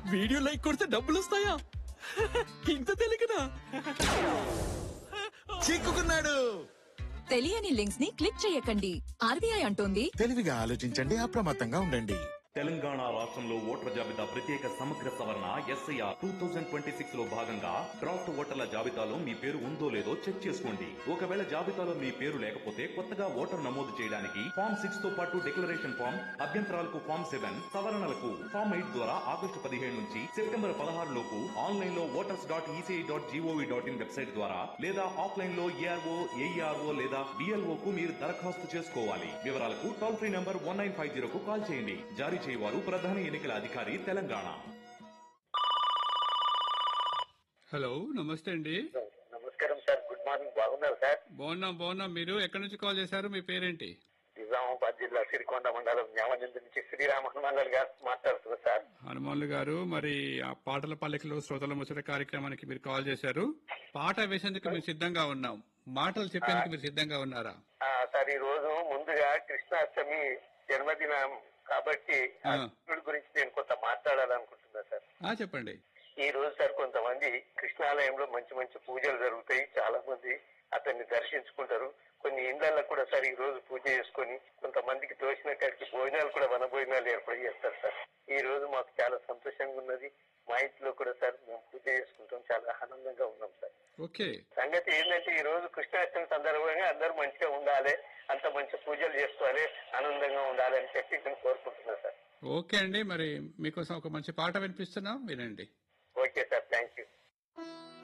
Video like కొడితే డబ్బులు వస్తాయా ఇంత తెలియకనా చిక్కుకున్నాడు తెలియని లింక్స్ ని క్లిక్ చేయకండి ఆర్బీఐ అంటోంది తెలివిగా ఆలోచించండి అప్రమత్తంగా ఉండండి తెలంగాణ రాష్ట్రంలో ఓటర్ల జాబితా ప్రత్యేక సమగ్ర సవరణ SIR two thousand twenty six లో భాగంగా డ్రాఫ్ట్ ఓటర్ల జాబితాలో మీ పేరు ఉందో లేదో చెక్ చేసుకోండి ఒకవేళ జాబితాలో మీ పేరు లేకపోతే కొత్తగా ఓటర్ నమోదు చేయడానికి ఫామ్ సిక్స్ తో పాటు డిక్లరేషన్ ఫామ్ అభ్యంతరాలకు ఫామ్ సెవెన్ సవరణలకు ఫామ్ ఎయిట్ ద్వారా ఆగస్టు పదిహేడు నుంచి సెప్టెంబర్ పదహారు లోపు ఆన్లైన్ లో voters dot ECI dot GOV dot in website ద్వారా లేదా ఆఫ్లైన్ లో ఏఆర్ఓ ఏఈఆర్ఓ లేదా బిఎల్ఓ కు మీరు దరఖాస్తు చేసుకోవాలి వివరాలకు toll free number one nine five zero కు కాల్ చేయండి జారీ చేయవారు ప్రధాన ఎన్నికల అధికారి తెలంగాణ హలో నమస్తే అండి నమస్కారం సార్ గుడ్ మార్నింగ్ బాగున్నారు సార్ బాగున్నాం బాగున్నాం మీరు ఎక్కడి నుంచి కాల్ చేశారు మీ పేరేంటి నిజామాబాద్ జిల్లా సిరికొండ మండలం న్యామనింద నుంచి శ్రీరామ హనుమాన్ గారు మాట్లాడుతున్నారు సార్ హనుమాన్లు గారు మరి ఆ పాటల పల్లకిలో శ్రోతల ముచ్చట కార్యక్రమానికి మీరు కాల్ చేశారు పాట వేసేందుకు మేము సిద్ధంగా ఉన్నాం మాటలు చెప్పేందుకు మీరు సిద్ధంగా ఉన్నారా ఆ, సార్ ఈ రోజు ముందుగా కృష్ణాష్టమి జన్మదినం కాబట్టి ఆ ఆ. కృష్ణుడి గురించి నేను కొంత మాట్లాడాలనుకుంటున్నా సార్ ఆ చెప్పండి ఈ రోజు సార్ కొంతమంది కృష్ణాలయంలో మంచి మంచి పూజలు జరుగుతాయి చాలా మంది అతన్ని దర్శించుకుంటారు కొన్ని ఇండ్లలో కూడా సార్ ఈ రోజు పూజ చేసుకొని కొంతమందికి తోచిన కాడికి భోజనాలు కూడా వన భోజనాలు ఏర్పాటు చేస్తారు సార్ ఈ రోజు మాకు చాలా సంతోషంగా ఉన్నది మా ఇంట్లో కూడా సార్ మేము పూజ చేసుకుంటాం చాలా ఆనందంగా ఉన్నాం సార్ ఓకే సంగతి ఏంటంటే ఈ రోజు కృష్ణాష్టమి సందర్భంగా అందరూ మంచిగా ఉండాలి అంత మంచి పూజలు చేసుకోవాలి ఆనందంగా ఉండాలి అని చెప్పి నేను కోరుకుంటున్నాను సార్ ఓకే అండి మరి మీకోసం ఒక మంచి పాట వినిపిస్తున్నాం వినండి ఓకే సార్ థ్యాంక్ యూ